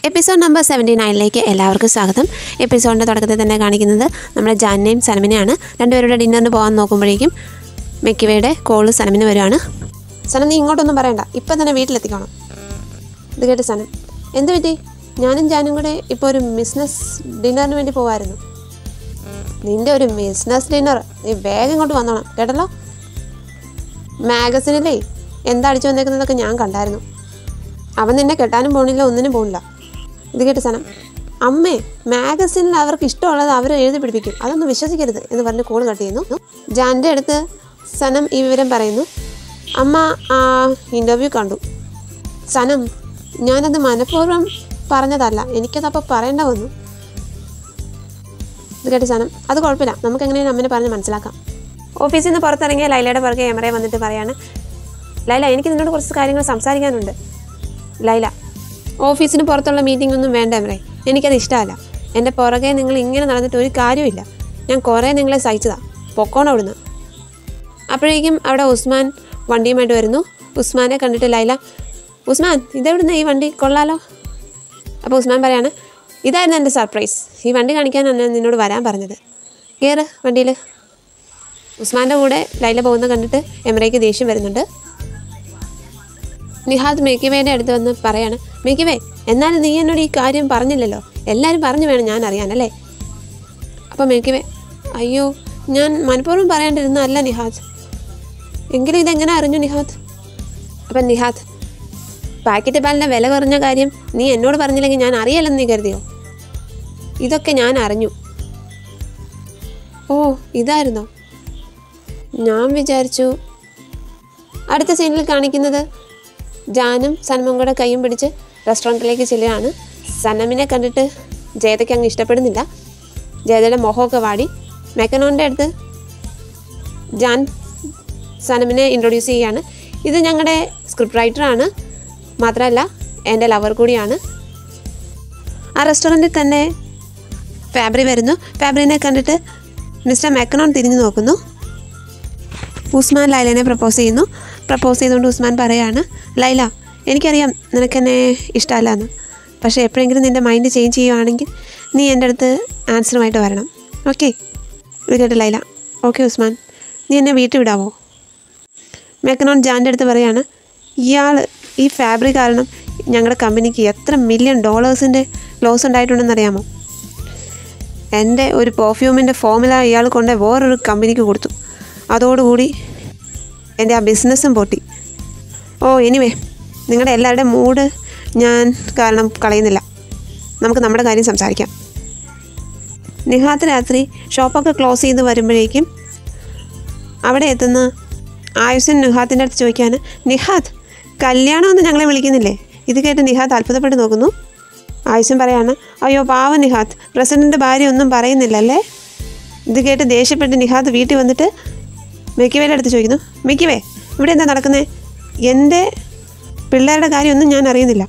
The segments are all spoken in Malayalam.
എപ്പിസോഡ് നമ്പർ സെവൻറ്റി നയനിലേക്ക് എല്ലാവർക്കും സ്വാഗതം എപ്പിസോഡിൻ്റെ തുടക്കത്തിൽ തന്നെ കാണിക്കുന്നത് നമ്മുടെ ജാനയും സനമിനെയാണ് രണ്ടുപേരുടെ ഡിന്നറിന് പോകാൻ നോക്കുമ്പോഴേക്കും മെക്കിവയുടെ കോള് സനമിന് വരുവാണ് സനം നീ ഇങ്ങോട്ടൊന്നും പറയണ്ട ഇപ്പം തന്നെ വീട്ടിലെത്തിക്കണം ഇത് കേട്ട് സനം എന്ത് പറ്റി ഞാനും ജാനും കൂടെ ഇപ്പോൾ ഒരു ബിസിനസ് ഡിന്നറിന് വേണ്ടി പോകാമായിരുന്നു നിന്റെ ഒരു ബിസിനസ് ഡിന്നർ നീ വേഗം ഇങ്ങോട്ട് വന്നോണം കേട്ടല്ലോ മാഗസിനിലേ എന്താ അടിച്ചു വന്നേക്കുന്നതൊക്കെ ഞാൻ കണ്ടായിരുന്നു അവൻ നിന്നെ കെട്ടാനും പോണില്ല ഒന്നിനും പോണില്ല ഇത് കേട്ട് സനം അമ്മേ മാഗസിനിൽ അവർക്ക് ഇഷ്ടമുള്ളത് അവർ എഴുതി പിടിപ്പിക്കും അതൊന്നും വിശ്വസിക്കരുത് എന്ന് പറഞ്ഞ് കോൾ കട്ട് ചെയ്യുന്നു ജാൻ്റെ അടുത്ത് സനം ഈ വിവരം പറയുന്നു അമ്മ ആ ഇൻ്റർവ്യൂ കണ്ടു സനം ഞാനത് മനഃപൂർവ്വം പറഞ്ഞതല്ല എനിക്കതപ്പോൾ പറയേണ്ട വന്നു ഇത് കേട്ട് സനം അത് കുഴപ്പമില്ല നമുക്ക് എങ്ങനെയാണ് അമ്മനെ പറഞ്ഞ് മനസ്സിലാക്കാം ഓഫീസിൽ നിന്ന് പുറത്തിറങ്ങിയ ലൈലയുടെ പുറകെ എമറെ വന്നിട്ട് പറയാണ് ലൈല എനിക്ക് നിന്നോട് കുറച്ച് കാര്യങ്ങൾ സംസാരിക്കാനുണ്ട് ലൈല ഓഫീസിന് പുറത്തുള്ള മീറ്റിംഗ് ഒന്നും വേണ്ട എമറെ എനിക്കത് ഇഷ്ടമല്ല എൻ്റെ പുറകെ നിങ്ങൾ ഇങ്ങനെ നടന്നിട്ട് ഒരു കാര്യമില്ല ഞാൻ കുറേ നിങ്ങളെ സഹിച്ചതാ പൊക്കോണം അവിടുന്ന് അപ്പോഴേക്കും അവിടെ ഉസ്മാൻ വണ്ടിയുമായിട്ട് വരുന്നു ഉസ്മാനെ കണ്ടിട്ട് ലൈല ഉസ്മാൻ ഇതെവിടുന്ന് ഈ വണ്ടി കൊള്ളാലോ അപ്പോൾ ഉസ്മാൻ പറയാണ് ഇതായിരുന്നു എൻ്റെ സർപ്രൈസ് ഈ വണ്ടി കാണിക്കാനാണ് ഞാൻ നിന്നോട് വരാൻ പറഞ്ഞത് കയറ് വണ്ടിയിൽ ഉസ്മാൻ്റെ കൂടെ ലൈല പോകുന്ന കണ്ടിട്ട് എമറയ്ക്ക് ദേഷ്യം വരുന്നുണ്ട് നിഹാദ് മേക്കിവയുടെ അടുത്ത് വന്ന് പറയാണ് മേക്കിവേ എന്നാലും നീ എന്നോട് ഈ കാര്യം പറഞ്ഞില്ലല്ലോ എല്ലാവരും പറഞ്ഞു വേണം ഞാൻ അറിയാനല്ലേ അപ്പോൾ മേക്കിവേ അയ്യോ ഞാൻ മനഃപൂർവ്വം പറയാണ്ടിരുന്നതല്ല നിഹാദ് എങ്കിലും ഇതെങ്ങനെ അറിഞ്ഞു നിഹാദ് അപ്പം നിഹാദ് പാക്കറ്റ് പാലിൻ്റെ വില കുറഞ്ഞ കാര്യം നീ എന്നോട് പറഞ്ഞില്ലെങ്കിൽ ഞാൻ അറിയാലെന്ന് നീ കരുതിയോ ഇതൊക്കെ ഞാൻ അറിഞ്ഞു ഓ ഇതായിരുന്നോ ഞാൻ വിചാരിച്ചു അടുത്ത സീനിൽ കാണിക്കുന്നത് ജാനും സനമും കൂടെ കൈയും പിടിച്ച് റെസ്റ്റോറൻറ്റിലേക്ക് ചെല്ലുകയാണ് സനമിനെ കണ്ടിട്ട് ജയതയ്ക്ക് അങ്ങ് ഇഷ്ടപ്പെടുന്നില്ല ജയതയുടെ മുഖമൊക്കെ വാടി മെക്കനോൻ്റെ അടുത്ത് ജാൻ സനമിനെ ഇൻട്രൊഡ്യൂസ് ചെയ്യുകയാണ് ഇത് ഞങ്ങളുടെ സ്ക്രിപ്റ്റ് റൈറ്ററാണ് മാത്രമല്ല എൻ്റെ ലവർ കൂടിയാണ് ആ റെസ്റ്റോറൻറ്റിൽ തന്നെ ഫാബ്രി വരുന്നു ഫാബ്രിനെ കണ്ടിട്ട് മിസ്റ്റർ മെക്കനോൺ തിരിഞ്ഞു നോക്കുന്നു ഉസ്മാൻ ലൈലനെ പ്രപ്പോസ് ചെയ്യുന്നു പ്രപ്പോസ് ചെയ്തുകൊണ്ട് ഉസ്മാൻ പറയാണ് ലൈല എനിക്കറിയാം നിനക്കെന്നെ ഇഷ്ടമല്ല എന്ന് പക്ഷേ എപ്പോഴെങ്കിലും നിൻ്റെ മൈൻഡ് ചേഞ്ച് ചെയ്യുവാണെങ്കിൽ നീ എൻ്റെ അടുത്ത് ആൻസറുമായിട്ട് വരണം ഓക്കെ ഇത് കേട്ട് ലൈല ഓക്കെ ഉസ്മാൻ നീ എന്നെ വീട്ടിൽ വിടാവോ മെക്കനോൺ ജാൻ്റെ അടുത്ത് പറയാണ് ഇയാൾ ഈ ഫാബ്രിക് കാരണം ഞങ്ങളുടെ കമ്പനിക്ക് എത്ര മില്യൺ ഡോളേഴ്സിൻ്റെ ലോസ് ഉണ്ടായിട്ടുണ്ടെന്ന് അറിയാമോ എൻ്റെ ഒരു പെർഫ്യൂമിൻ്റെ ഫോമുല ഇയാൾ കൊണ്ട് വേറൊരു കമ്പനിക്ക് കൊടുത്തു അതോടുകൂടി എൻ്റെ ആ ബിസിനസ്സും പൊട്ടി ഓ എനിവേ നിങ്ങളുടെ എല്ലാവരുടെയും മൂഡ് ഞാൻ കാരണം കളയുന്നില്ല നമുക്ക് നമ്മുടെ കാര്യം സംസാരിക്കാം നിഹാത്ത് രാത്രി ഷോപ്പൊക്കെ ക്ലോസ് ചെയ്ത് വരുമ്പോഴേക്കും അവിടെ എത്തുന്ന ആയുസൻ നിഹാത്തിൻ്റെ അടുത്ത് ചോദിക്കാൻ നിഹാത്ത് കല്യാണമെന്ന് ഞങ്ങളെ വിളിക്കുന്നില്ലേ ഇത് കേട്ട് നിഹാത്ത് അത്ഭുതപ്പെട്ട് നോക്കുന്നു ആയുസൻ പറയാണ് അയ്യോ പാവ നിഹാത്ത് പ്രസിഡൻ്റെ ഭാര്യ ഒന്നും പറയുന്നില്ലല്ലേ ഇത് കേട്ട് ദേഷ്യപ്പെട്ട് നിഹാത്ത് വീട്ടിൽ വന്നിട്ട് മെക്കിവേയുടെ അടുത്ത് ചോദിക്കുന്നു മെക്കിവേ ഇവിടെ എന്താ നടക്കുന്നത് എൻ്റെ പിള്ളേരുടെ കാര്യമൊന്നും ഞാൻ അറിയുന്നില്ല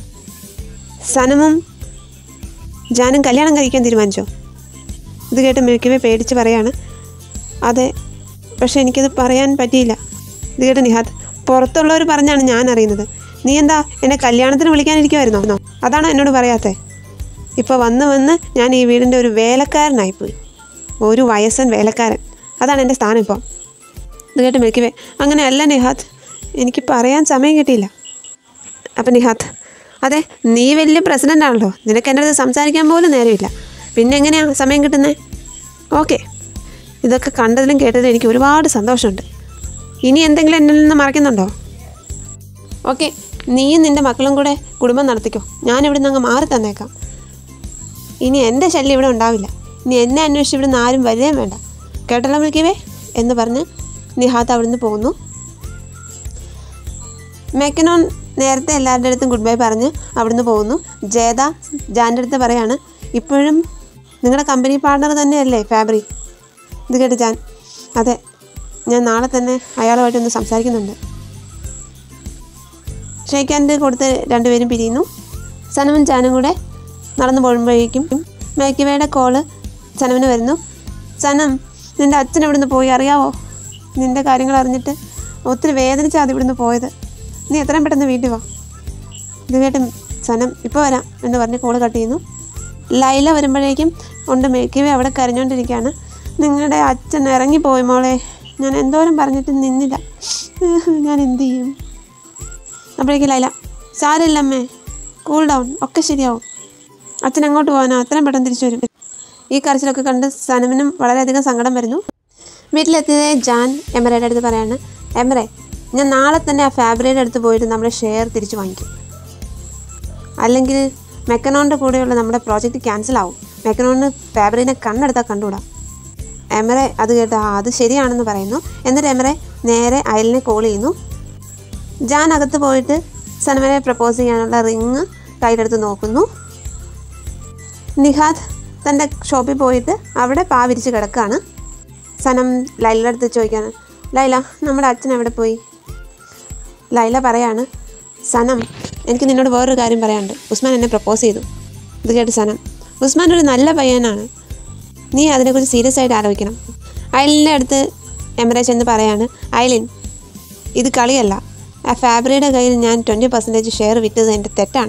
സനമും ജാനും കല്യാണം കഴിക്കാൻ തീരുമാനിച്ചോ ഇത് കേട്ട് മെക്കിവേ പേടിച്ച് പറയാണ് അതെ പക്ഷെ എനിക്കത് പറയാൻ പറ്റിയില്ല ഇത് കേട്ട് നിഹാത്ത് പുറത്തുള്ളവർ പറഞ്ഞാണ് ഞാൻ അറിയുന്നത് നീ എന്താ എന്നെ കല്യാണത്തിന് വിളിക്കാനിരിക്കുമായിരുന്നോ അതാണോ എന്നോട് പറയാത്തേ ഇപ്പോൾ വന്ന് വന്ന് ഞാൻ ഈ വീടിൻ്റെ ഒരു വേലക്കാരനായിപ്പോയി ഒരു വയസ്സൻ വേലക്കാരൻ അതാണ് എൻ്റെ സ്ഥാനം ഇപ്പം ഇത് കേട്ട് മെൽക്കിവേ അങ്ങനെ അല്ല നിഹാത്ത് എനിക്ക് പറയാൻ സമയം കിട്ടിയില്ല അപ്പം നിഹാത്ത് അതെ നീ വലിയ പ്രസിഡൻ്റ് ആണല്ലോ നിനക്ക് എൻ്റെ അടുത്ത് സംസാരിക്കാൻ പോലും നേരമില്ല പിന്നെ എങ്ങനെയാണ് സമയം കിട്ടുന്നത് ഓക്കെ ഇതൊക്കെ കണ്ടതിലും കേട്ടതിലും എനിക്ക് ഒരുപാട് സന്തോഷമുണ്ട് ഇനി എന്തെങ്കിലും എന്നിൽ നിന്ന് മറക്കുന്നുണ്ടോ ഓക്കെ നീയും നിൻ്റെ മക്കളും കൂടെ കുടുംബം നടത്തിക്കോ ഞാൻ ഇവിടെ നിന്ന് അങ്ങ് മാറി തന്നേക്കാം ഇനി എൻ്റെ ശല്യം ഇവിടെ ഉണ്ടാവില്ല ഇനി എന്നെ അന്വേഷിച്ച് ഇവിടെ നിന്ന് ആരും വരികയും വേണ്ട കേട്ടല്ലോ വിളിക്കവേ എന്ന് പറഞ്ഞ് നിഹാത്ത് അവിടുന്ന് പോകുന്നു മെക്കനോൺ നേരത്തെ എല്ലാവരുടെ അടുത്തും ഗുഡ് ബൈ പറഞ്ഞ് അവിടുന്ന് പോകുന്നു ജേത ജാൻ്റെ അടുത്ത് പറയാണ് ഇപ്പോഴും നിങ്ങളുടെ കമ്പനി പാർട്ണർ തന്നെയല്ലേ ഫാബ്രി ഇത് കേട്ട് ജാൻ അതെ ഞാൻ നാളെ തന്നെ അയാളുമായിട്ടൊന്ന് സംസാരിക്കുന്നുണ്ട് ഷെയ്ക്ക് ഹാൻഡ് കൊടുത്ത് രണ്ടുപേരും പിരിയുന്നു സനവും ജാനും കൂടെ നടന്നു പോകുമ്പോഴേക്കും മേക്കിവയുടെ കോള് സനവിന് വരുന്നു സനം നിൻ്റെ അച്ഛൻ ഇവിടുന്ന് പോയി അറിയാവോ നിൻ്റെ കാര്യങ്ങൾ അറിഞ്ഞിട്ട് ഒത്തിരി വേദനിച്ചാണ് അത് ഇവിടുന്ന് പോയത് നീ എത്രയും പെട്ടെന്ന് വീട്ടിൽ വാ ഇത് കേട്ട് സനം ഇപ്പോൾ വരാം എന്ന് പറഞ്ഞ് കോള് കട്ട് ചെയ്യുന്നു ലൈല വരുമ്പോഴേക്കും ഉണ്ട് മേക്കിവി അവിടെ കരഞ്ഞുകൊണ്ടിരിക്കുകയാണ് നിങ്ങളുടെ അച്ഛൻ ഇറങ്ങിപ്പോയി മോളെ ഞാൻ എന്തോരം പറഞ്ഞിട്ട് നിന്നില്ല ഞാൻ എന്ത് ചെയ്യും അപ്പോഴേക്കും ലൈല സാരമില്ലമ്മേ കൂൾ ഡൗൺ ഒക്കെ ശരിയാവും അച്ഛൻ അങ്ങോട്ട് പോകാനോ അത്രയും പെട്ടെന്ന് തിരിച്ചു വരും ഈ കരച്ചിലൊക്കെ കണ്ട് സനമിനും വളരെയധികം സങ്കടം വരുന്നു വീട്ടിലെത്തിയതേ ജാൻ എമറയുടെ അടുത്ത് പറയാണ് എമറെ ഞാൻ നാളെ തന്നെ ആ ഫാബ്രിയുടെ അടുത്ത് പോയിട്ട് നമ്മുടെ ഷെയർ തിരിച്ചു വാങ്ങിക്കും അല്ലെങ്കിൽ മെക്കനോണിൻ്റെ കൂടെയുള്ള നമ്മുടെ പ്രോജക്റ്റ് ക്യാൻസൽ ആവും മെക്കനോണിന് ഫാബ്രിനെ കണ്ണെടുത്താൽ കണ്ടുകൂടാ എമറെ അത് കേട്ട് ആ അത് ശരിയാണെന്ന് പറയുന്നു എന്നിട്ട് എമറെ നേരെ അയലിനെ കോൾ ചെയ്യുന്നു ജാൻ അകത്ത് പോയിട്ട് സനമനെ പ്രപ്പോസ് ചെയ്യാനുള്ള റിങ് കയ്യിലെടുത്ത് നോക്കുന്നു നിഹാദ് തൻ്റെ ഷോപ്പിൽ പോയിട്ട് അവിടെ പാ വിരിച്ച് കിടക്കുകയാണ് സനം ലൈലയുടെ അടുത്ത് ചോദിക്കാണ് ലൈല നമ്മുടെ അച്ഛൻ എവിടെ പോയി ലൈല പറയാണ് സനം എനിക്ക് നിന്നോട് വേറൊരു കാര്യം പറയാനുണ്ട് ഉസ്മാൻ എന്നെ പ്രപ്പോസ് ചെയ്തു ഇത് കേട്ട് സനം ഉസ്മാൻ ഒരു നല്ല പയ്യനാണ് നീ അതിനെക്കുറിച്ച് സീരിയസ് ആയിട്ട് ആലോചിക്കണം അയലിൻ്റെ അടുത്ത് എമറെ ചെന്ന് പറയാണ് അയലിൻ ഇത് കളിയല്ല ആ ഫാബ്രിയുടെ കയ്യിൽ ഞാൻ ട്വൻറ്റി പെർസെൻറ്റേജ് ഷെയർ വിറ്റത് എൻ്റെ തെറ്റാണ്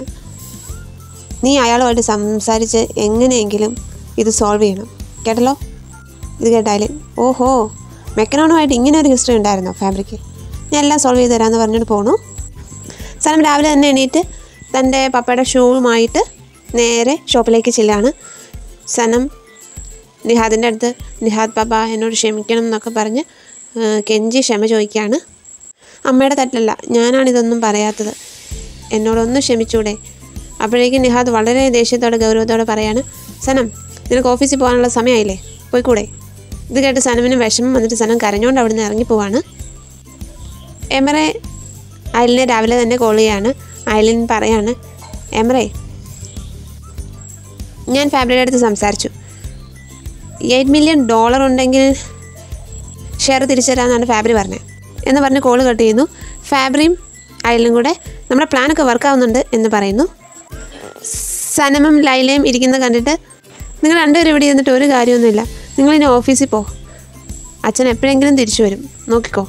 നീ അയാളുമായിട്ട് സംസാരിച്ച് എങ്ങനെയെങ്കിലും ഇത് സോൾവ് ചെയ്യണം കേട്ടല്ലോ ഇത് കേട്ടായാലും ഓഹോ മെക്കനോണുമായിട്ട് ഇങ്ങനെ ഒരു ഹിസ്റ്ററി ഉണ്ടായിരുന്നോ ഫാബ്രിക്ക് ഞാൻ എല്ലാം സോൾവ് ചെയ്ത് തരാമെന്ന് പറഞ്ഞിട്ട് പോണു സനം രാവിലെ തന്നെ എണീറ്റ് തൻ്റെ പപ്പയുടെ ഷൂവുമായിട്ട് നേരെ ഷോപ്പിലേക്ക് ചെല്ലാണ് സനം നിഹാദിൻ്റെ അടുത്ത് നിഹാദ് പാപ്പ എന്നോട് ക്ഷമിക്കണം എന്നൊക്കെ പറഞ്ഞ് ആ, കെഞ്ചി ക്ഷമ ചോദിക്കുകയാണ് അമ്മയുടെ തെറ്റല്ല ഞാനാണിതൊന്നും പറയാത്തത് എന്നോടൊന്ന് ക്ഷമിച്ചൂടെ അപ്പോഴേക്കും നിഹാദ് വളരെ ദേഷ്യത്തോടെ ഗൗരവത്തോടെ പറയാണ് സനം നിനക്ക് ഓഫീസിൽ പോകാനുള്ള സമയമായില്ലേ പോയിക്കൂടെ ഇത് കേട്ട് സനമിന് വിഷമം വന്നിട്ട് സനം കരഞ്ഞുകൊണ്ട് അവിടുന്ന് ഇറങ്ങിപ്പോവാണ് എമറെ അയലിനെ രാവിലെ തന്നെ കോൾ ചെയ്യാണ് അയലിൻ പറയാണ് എമറെ ഞാൻ ഫാബ്രിയുടെ അടുത്ത് സംസാരിച്ചു എയ്റ്റ് മില്യൺ ഡോളർ ഉണ്ടെങ്കിൽ ഷെയർ തിരിച്ചു തരാമെന്നാണ് ഫാബ്രി പറഞ്ഞത് എന്ന് പറഞ്ഞ് കോൾ കട്ട് ചെയ്യുന്നു ഫാബ്രിയും അയലും കൂടെ നമ്മുടെ പ്ലാനൊക്കെ വർക്കാവുന്നുണ്ട് എന്ന് പറയുന്നു സനമും ലൈലയും ഇരിക്കുന്നത് കണ്ടിട്ട് നിങ്ങൾ രണ്ടുപേരും ഇവിടെ ഇരുന്നിട്ട് ഒരു കാര്യമൊന്നുമില്ല നിങ്ങളിനി ഓഫീസിൽ പോ അച്ഛൻ എപ്പോഴെങ്കിലും തിരിച്ചു വരും നോക്കിക്കോ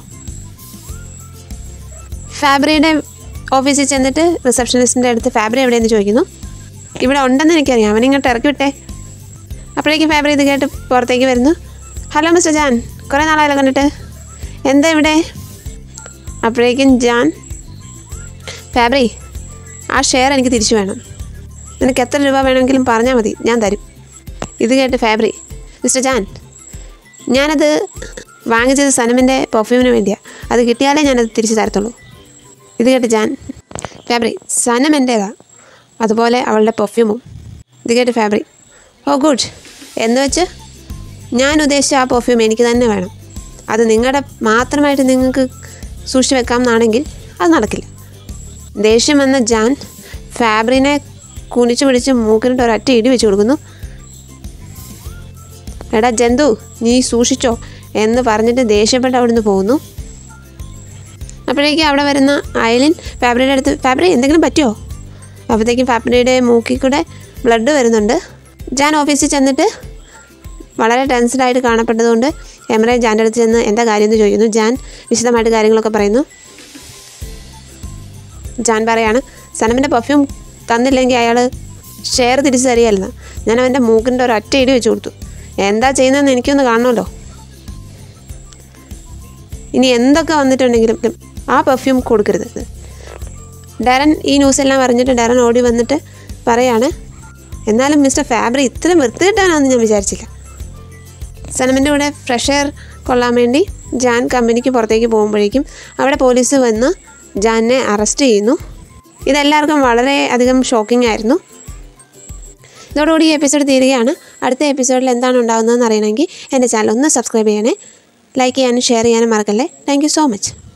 ഫാബ്രിയുടെ ഓഫീസിൽ ചെന്നിട്ട് റിസപ്ഷനിസ്റ്റിൻ്റെ അടുത്ത് ഫാബ്രി എവിടെയെന്ന് ചോദിക്കുന്നു ഇവിടെ ഉണ്ടെന്ന് എനിക്കറിയാം അവനിങ്ങോട്ട് ഇറക്കി വിട്ടേ അപ്പോഴേക്കും ഫാബ്രി ഇത് കേട്ട് പുറത്തേക്ക് വരുന്നു ഹലോ മിസ്റ്റർ ജാൻ കുറേ നാളായല്ലോ കണ്ടിട്ട് എന്താ ഇവിടെ അപ്പോഴേക്കും ജാൻ ഫാബ്രി ആ ഷെയർ എനിക്ക് തിരിച്ചു വേണം നിനക്ക് എത്ര രൂപ വേണമെങ്കിലും പറഞ്ഞാൽ മതി ഞാൻ തരും ഇത് കേട്ട് ഫാബ്രി മിസ്റ്റർ ജാൻ ഞാനത് വാങ്ങിച്ചത് സനമിൻ്റെ പെർഫ്യൂമിന് വേണ്ടിയാണ് അത് കിട്ടിയാലേ ഞാനത് തിരിച്ചു തരത്തുള്ളൂ ഇത് കേട്ട് ജാൻ ഫാബ്രി സനം എൻ്റേതാ അതുപോലെ അവളുടെ പെർഫ്യൂമും ഇത് കേട്ട് ഫാബ്രി ഓ ഗുഡ് എന്ന് വെച്ച് ഞാൻ ഉദ്ദേശിച്ച ആ പെർഫ്യൂം എനിക്ക് തന്നെ വേണം അത് നിങ്ങളുടെ മാത്രമായിട്ട് നിങ്ങൾക്ക് സൂക്ഷിച്ച് വെക്കാം എന്നാണെങ്കിൽ അത് നടക്കില്ല ദേഷ്യം വന്ന ജാൻ ഫാബ്രിനെ കുനിച്ചു പിടിച്ച് മൂക്കിനിട്ട് ഒരൊറ്റ ഇടി വെച്ച് കൊടുക്കുന്നു എടാ ജന്തു നീ സൂക്ഷിച്ചോ എന്ന് പറഞ്ഞിട്ട് ദേഷ്യപ്പെട്ട് അവിടുന്ന് പോകുന്നു അപ്പോഴേക്കും അവിടെ വരുന്ന അയലിൻ ഫാബ്രിയുടെ അടുത്ത് ഫാബ്രി എന്തെങ്കിലും പറ്റുമോ അപ്പോഴത്തേക്കും ഫാബ്രിയുടെ മൂക്കിൽ കൂടെ ബ്ലഡ് വരുന്നുണ്ട് ജാൻ ഓഫീസിൽ ചെന്നിട്ട് വളരെ ടെൻസ്ഡായിട്ട് കാണപ്പെട്ടതുകൊണ്ട് എമറെ ജാൻ്റെ അടുത്ത് ചെന്ന് എന്താ കാര്യം എന്ന് ചോദിക്കുന്നു ജാൻ വിശദമായിട്ട് കാര്യങ്ങളൊക്കെ പറയുന്നു ജാൻ പറയാണ് സനമിൻ്റെ പെർഫ്യൂം തന്നില്ലെങ്കിൽ അയാൾ ഷെയർ തിരിച്ചു തരികയല്ലെന്ന് ഞാൻ അവൻ്റെ മൂക്കിൻ്റെ ഒരു ഒറ്റ ഇടി വെച്ച് കൊടുത്തു എന്താ ചെയ്യുന്നതെന്ന് എനിക്കൊന്ന് കാണണമല്ലോ ഇനി എന്തൊക്കെ വന്നിട്ടുണ്ടെങ്കിലും ആ പെർഫ്യൂം കൊടുക്കരുത് ഡാരൻ ഈ ന്യൂസ് എല്ലാം അറിഞ്ഞിട്ട് ഡാരൻ ഓടി വന്നിട്ട് പറയാണ് എന്നാലും മിസ്റ്റർ ഫാബ്രി ഇത്രയും വൃത്തികിട്ടാനാണെന്ന് ഞാൻ വിചാരിച്ചില്ല സനമിൻ്റെ കൂടെ ഫ്രഷ് എയർ കൊള്ളാൻ വേണ്ടി ജാൻ കമ്പനിക്ക് പുറത്തേക്ക് പോകുമ്പോഴേക്കും അവിടെ പോലീസ് വന്ന് ജാനെ അറസ്റ്റ് ചെയ്യുന്നു ഇതെല്ലാവർക്കും വളരെ അധികം ഷോക്കിംഗ് ആയിരുന്നു ഇതോടുകൂടി ഈ എപ്പിസോഡ് തീരുകയാണ് അടുത്ത എപ്പിസോഡിൽ എന്താണ് ഉണ്ടാകുന്നതെന്ന് അറിയണമെങ്കിൽ എൻ്റെ ചാനൽ ഒന്ന് സബ്സ്ക്രൈബ് ചെയ്യണേ ലൈക്ക് ചെയ്യാനും ഷെയർ ചെയ്യാനും മറക്കല്ലേ താങ്ക് സോ മച്ച്